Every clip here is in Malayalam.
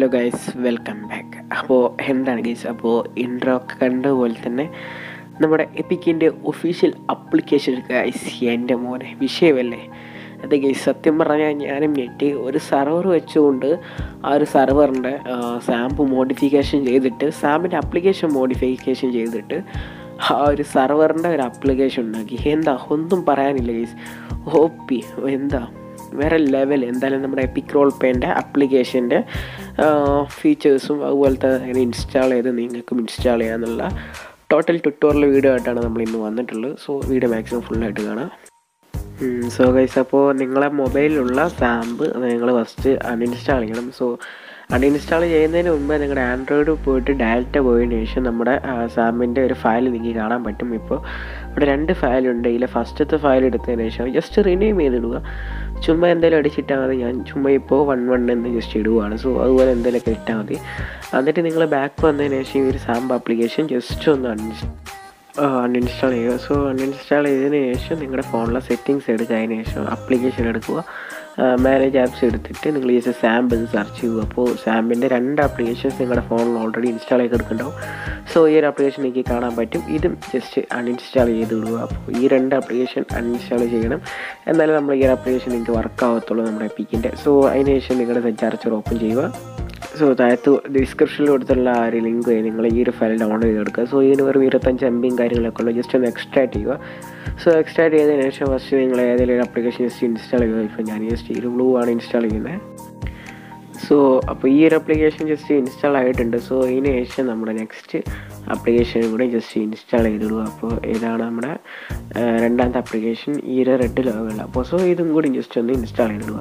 ഹലോ ഗൈസ് വെൽക്കം ബാക്ക് അപ്പോൾ എന്താണ് ഗൈസ് അപ്പോൾ ഇൻട്രോ ഒക്കെ കണ്ട പോലെ തന്നെ നമ്മുടെ എപ്പിക്കിൻ്റെ ഒഫീഷ്യൽ അപ്ലിക്കേഷൻ ഗൈസ് എൻ്റെ മോനെ വിഷയമല്ലേ അതെ ഗൈസ് സത്യം പറഞ്ഞാൽ ഞാനും ഞെട്ടി ഒരു സെർവർ വെച്ചുകൊണ്ട് ആ ഒരു സെർവറിൻ്റെ സാമ്പ് മോഡിഫിക്കേഷൻ ചെയ്തിട്ട് സാമ്പിൻ്റെ അപ്ലിക്കേഷൻ മോഡിഫിക്കേഷൻ ചെയ്തിട്ട് ആ ഒരു സെർവറിൻ്റെ ഒരു അപ്ലിക്കേഷൻ ഉണ്ടാക്കി എന്താ ഒന്നും പറയാനില്ല ഗൈസ് ഓ പി എന്താ വേറെ ലെവൽ എന്തായാലും നമ്മുടെ എപ്പിക് റോൾ പേൻ്റെ അപ്ലിക്കേഷൻ്റെ ഫീച്ചേഴ്സും അതുപോലത്തെ ഇൻസ്റ്റാൾ ചെയ്ത് നിങ്ങൾക്കും ഇൻസ്റ്റാൾ ചെയ്യാന്നുള്ള ടോട്ടൽ ട്യൂട്ടോറിയൽ വീഡിയോ ആയിട്ടാണ് നമ്മൾ ഇന്ന് വന്നിട്ടുള്ളത് സോ വീഡിയോ മാക്സിമം ഫുള്ളായിട്ട് കാണാം സോ ഗൈസ് അപ്പോൾ നിങ്ങളെ മൊബൈലിലുള്ള സാമ്പ് നിങ്ങൾ ഫസ്റ്റ് അൺഇൻസ്റ്റാൾ ചെയ്യണം സോ അൺഇൻസ്റ്റാൾ ചെയ്യുന്നതിന് മുമ്പ് നിങ്ങളുടെ ആൻഡ്രോയിഡ് പോയിട്ട് ഡയറക്റ്റ പോയതിനു ശേഷം നമ്മുടെ സാമ്പിൻ്റെ ഒരു ഫയൽ നിങ്ങൾക്ക് കാണാൻ പറ്റും ഇപ്പോൾ ഇവിടെ രണ്ട് ഫയലുണ്ട് ഇതിലെ ഫസ്റ്റത്തെ ഫയൽ എടുത്തതിന് ശേഷം ജസ്റ്റ് റിനെയിം ചെയ്തിടുക ചുമ്മാ എന്തെങ്കിലും അടിച്ചിട്ടാൽ മതി ഞാൻ ചുമ്മാ ഇപ്പോൾ വൺ വൺ എന്ന് ജസ്റ്റ് ഇടുകയാണ് സോ അതുപോലെ എന്തെങ്കിലുമൊക്കെ ഇട്ടാൽ മതി എന്നിട്ട് നിങ്ങൾ ബാക്ക് വന്നതിന് ശേഷം ഈ ഒരു സാമ്പ് ആപ്ലിക്കേഷൻ ജസ്റ്റ് ഒന്ന് അൺഇൻസ്റ്റാൾ അൺഇൻസ്റ്റാൾ ചെയ്യുക സോ അൺഇൻസ്റ്റാൾ ചെയ്തതിന് ശേഷം നിങ്ങളുടെ ഫോണിലെ സെറ്റിങ്സ് എടുക്കുക അതിന് ശേഷം ആപ്ലിക്കേഷൻ എടുക്കുക മാനേജ് ആപ്സ് എടുത്തിട്ട് നിങ്ങൾ ജസ്റ്റ് സാമ്പ് എന്ന് സെർച്ച് ചെയ്യുക അപ്പോൾ സാമ്പിൻ്റെ രണ്ട് ആപ്ലിക്കേഷൻസ് നിങ്ങളുടെ ഫോണിൽ ഓൾറെഡി ഇൻസ്റ്റാൾ ചെയ്ത് എടുക്കുന്നുണ്ടാവും സോ ഈ ഒരു ആപ്ലിക്കേഷൻ എനിക്ക് കാണാൻ പറ്റും ഇതും ജസ്റ്റ് അൺഇൻസ്റ്റാൾ ചെയ്ത് വിടുക അപ്പോൾ ഈ രണ്ട് ആപ്ലിക്കേഷൻ അൺഇൻസ്റ്റാൾ ചെയ്യണം എന്നാലും നമ്മൾ ഈ ഒരു ആപ്ലിക്കേഷൻ നിങ്ങൾക്ക് വർക്ക് ആവത്തുള്ളൂ നമ്മുടെ എപ്പിക്കിൻ്റെ സോ അതിന് ശേഷം നിങ്ങളുടെ സെഞ്ചാർച്ചർ ഓപ്പൺ ചെയ്യുക സോ താഴത്ത് ഡിസ്ക്രിപ്ഷനിൽ കൊടുത്തുള്ള ആ ഒരു ലിങ്ക് നിങ്ങൾ ഈ ഒരു ഫയൽ ഡൗൺലോഡ് ചെയ്തെടുക്കുക സോ ഇതിന് വെറും ഇരുപത്തഞ്ച് എം ബിയും കാര്യങ്ങളൊക്കെ ഉള്ളൂ ജസ്റ്റ് ഒന്ന് എക്സ്ട്രാക്ട് ചെയ്യുക സോ എക്സ്ട്രാക്ട് ചെയ്തതിന് ശേഷം ഫസ്റ്റ് നിങ്ങൾ ഏതെങ്കിലും ഒരു ആപ്ലിക്കേഷൻ ജസ്റ്റ് ഇൻസ്റ്റാൾ ചെയ്യുക ഇപ്പോൾ ഞാൻ ജസ്റ്റ് ഈ ബ്ലൂ ആണ് ഇൻസ്റ്റാൾ ചെയ്യുന്നത് സോ അപ്പോൾ ഈ ഒരു ആപ്ലിക്കേഷൻ ജസ്റ്റ് ഇൻസ്റ്റാൾ ആയിട്ടുണ്ട് സോ ഇതിന് ശേഷം നമ്മുടെ നെക്സ്റ്റ് ആപ്ലിക്കേഷൻ കൂടെ ജസ്റ്റ് ഇൻസ്റ്റാൾ ചെയ്തിടുക അപ്പോൾ ഇതാണ് നമ്മുടെ രണ്ടാമത്തെ ആപ്ലിക്കേഷൻ ഈ ഒരു റെഡ് ലോഗുള്ള അപ്പോൾ സോ ഇതും കൂടി ജസ്റ്റ് ഒന്ന് ഇൻസ്റ്റാൾ ചെയ്തിടുക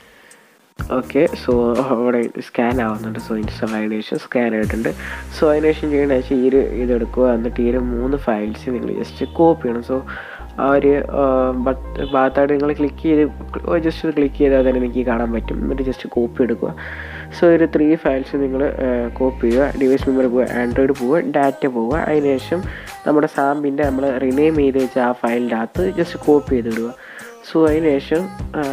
ഓക്കെ സോ അവിടെ സ്കാൻ ആവുന്നുണ്ട് സോ ഇൻസ്റ്റാൾ ആയതിനു ശേഷം സ്കാൻ ആയിട്ടുണ്ട് സോ അതിന് ശേഷം ചെയ്യേണ്ട വെച്ചാൽ ഈ ഒരു ഇതെടുക്കുക എന്നിട്ട് ഈ ഒരു മൂന്ന് ഫയൽസ് നിങ്ങൾ ജസ്റ്റ് കോപ്പി ചെയ്യണം സോ ആ ഒരു ഭാഗത്തായിട്ട് നിങ്ങൾ ക്ലിക്ക് ചെയ്ത് ജസ്റ്റ് ക്ലിക്ക് ചെയ്താൽ തന്നെ എനിക്ക് കാണാൻ പറ്റും എന്നിട്ട് ജസ്റ്റ് കോപ്പി എടുക്കുക സോ ഒരു ത്രീ ഫയൽസ് നിങ്ങൾ കോപ്പി ചെയ്യുക ഡിവൈസ് മെമ്മറി പോവുക ആൻഡ്രോയിഡ് പോവുക ഡാറ്റ പോവുക അതിനുശേഷം നമ്മുടെ സാമ്പിൻ്റെ നമ്മൾ റിനെയിം ചെയ്ത് വെച്ച ആ ഫയലിൻ്റെ അകത്ത് ജസ്റ്റ് കോപ്പി ചെയ്തിടുക സോ അതിനുശേഷം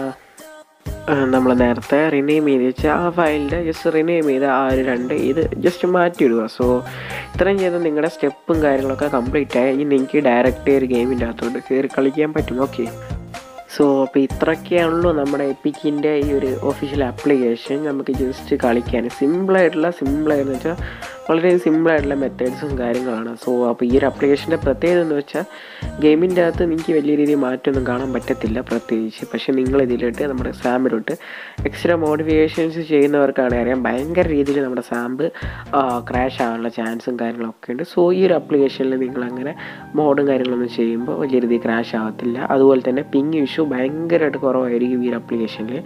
നമ്മൾ നേരത്തെ റിനെയിം ചെയ്ത് വെച്ച ആ ഫയലിൻ്റെ ജസ്റ്റ് റിനെയിം ചെയ്ത ആ ഒരു രണ്ട് ഇത് ജസ്റ്റ് മാറ്റിയിടുക സോ ഇത്രയും ചെയ്ത് നിങ്ങളുടെ സ്റ്റെപ്പും കാര്യങ്ങളൊക്കെ കംപ്ലീറ്റ് ആയി ഇനി നിങ്ങൾക്ക് ഡയറക്റ്റ് ഒരു ഗെയിമിൻ്റെ അകത്തോട്ട് കയറി കളിക്കാൻ പറ്റും ഓക്കെ സോ അപ്പോൾ ഇത്രയൊക്കെയാണല്ലോ നമ്മുടെ എപ്പിക്കിൻ്റെ ഈ ഒരു ഒഫീഷ്യൽ ആപ്ലിക്കേഷൻ നമുക്ക് ജസ്റ്റ് കളിക്കാൻ സിമ്പിളായിട്ടുള്ള സിമ്പിളായെന്ന് വെച്ചാൽ വളരെ സിമ്പിളായിട്ടുള്ള മെത്തേഡ്സും കാര്യങ്ങളാണ് സോ അപ്പോൾ ഈ ഒരു ആപ്ലിക്കേഷൻ്റെ പ്രത്യേകത എന്ന് വെച്ചാൽ ഗെയിമിൻ്റെ അകത്ത് നിങ്ങൾക്ക് വലിയ രീതിയിൽ മാറ്റമൊന്നും കാണാൻ പറ്റത്തില്ല പ്രത്യേകിച്ച് പക്ഷേ നിങ്ങൾ ഇതിലിട്ട് നമ്മുടെ സാമ്പിലോട്ട് എക്സ്ട്രാ മോഡിഫിക്കേഷൻസ് ചെയ്യുന്നവർക്കാണെങ്കിൽ അറിയാം ഭയങ്കര രീതിയിൽ നമ്മുടെ സാമ്പ് ക്രാഷ് ആവാനുള്ള ചാൻസും കാര്യങ്ങളൊക്കെ ഉണ്ട് സോ ഈ ഒരു ആപ്ലിക്കേഷനിൽ നിങ്ങൾ അങ്ങനെ മോഡും കാര്യങ്ങളൊന്നും ചെയ്യുമ്പോൾ വലിയ രീതിയിൽ ക്രാഷ് ആവത്തില്ല അതുപോലെ തന്നെ പിങ് ഇഷ്യൂ ഭയങ്കരമായിട്ട് കുറവായിരിക്കും ഈ ഒരു ആപ്ലിക്കേഷനിൽ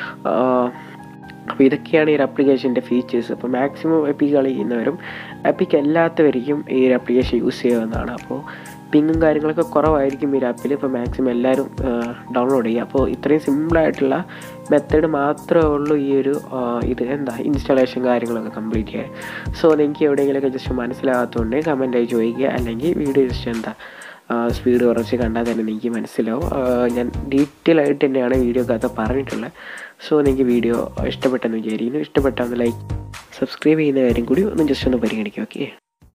അപ്പോൾ ഇതൊക്കെയാണ് ഈ ഒരു ആപ്ലിക്കേഷൻ്റെ ഫീച്ചേഴ്സ് അപ്പോൾ മാക്സിമം എപ്പിക് കളിക്കുന്നവരും എപ്പിക് അല്ലാത്തവർക്കും ഈ ഒരു ആപ്ലിക്കേഷൻ യൂസ് ചെയ്യാവുന്നതാണ് അപ്പോൾ പിങ്ങും കാര്യങ്ങളൊക്കെ കുറവായിരിക്കും ഈ ഒരു ആപ്പിൽ ഇപ്പോൾ മാക്സിമം എല്ലാവരും ഡൗൺലോഡ് ചെയ്യുക അപ്പോൾ ഇത്രയും സിമ്പിളായിട്ടുള്ള മെത്തേഡ് മാത്രമേ ഉള്ളൂ ഈ ഒരു ഇത് എന്താ ഇൻസ്റ്റാളേഷൻ കാര്യങ്ങളൊക്കെ കംപ്ലീറ്റ് ചെയ്യാൻ സോ നിങ്ങൾക്ക് എവിടെയെങ്കിലുമൊക്കെ ജസ്റ്റ് മനസ്സിലാകാത്തതുകൊണ്ട് കമൻറ്റായി ചോദിക്കുക അല്ലെങ്കിൽ വീഡിയോ ജസ്റ്റ് എന്താ സ്പീഡ് കുറച്ച് കണ്ടാൽ തന്നെ എനിക്ക് മനസ്സിലാവും ഞാൻ ഡീറ്റെയിൽ ആയിട്ട് തന്നെയാണ് വീഡിയോക്കകത്ത് പറഞ്ഞിട്ടുള്ളത് സോ നിങ്ങൾക്ക് വീഡിയോ ഇഷ്ടപ്പെട്ടെന്ന് വിചാരിക്കുന്നു ഇഷ്ടപ്പെട്ടാൽ ഒന്ന് ലൈക്ക് സബ്സ്ക്രൈബ് ചെയ്യുന്ന കാര്യം കൂടി ഒന്ന് ജസ്റ്റ് ഒന്ന് പരിഗണിക്കുക ഓക്കെ